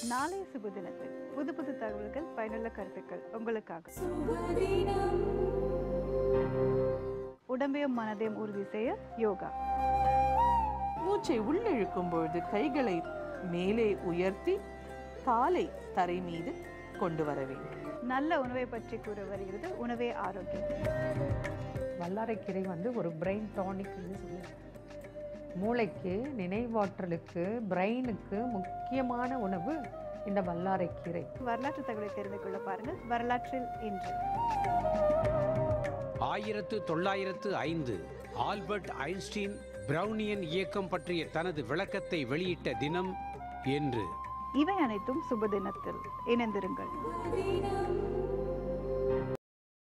நாளைய சுப தினத்தில் புது புது தகவல்கள் பயனுள்ள கருத்துக்கள் உங்களுக்காக உடம்பையும் மனதையும் உறுதி செய்ய யோகா மூச்சை உள்ளிழுக்கும் பொழுது கைகளை மேலே உயர்த்தி காலை தரை மீது கொண்டு வர வேண்டும் நல்ல உணவை பற்றி கூற வருகிறது உணவே ஆரோக்கியம் வல்லாரைக்கீரை வந்து ஒரு பிரெயின் டானிக்னு சொல்லுவாங்க மூளைக்கு நினைவாற்றலுக்கு பிரெயினுக்கு முக்கியமான உணவு இந்த வல்லாரைக்கீரை வரலாற்று தகவலை தெரிந்து கொள்ள பாருங்கள் வரலாற்றில் இன்று ஆயிரத்து தொள்ளாயிரத்து ஐந்து ஆல்பர்ட் ஐன்ஸ்டீன் பிரவுனியன் இயக்கம் பற்றிய தனது விளக்கத்தை வெளியிட்ட தினம் என்று இவை அனைத்தும் சுப தினத்தில் இணைந்திருங்கள்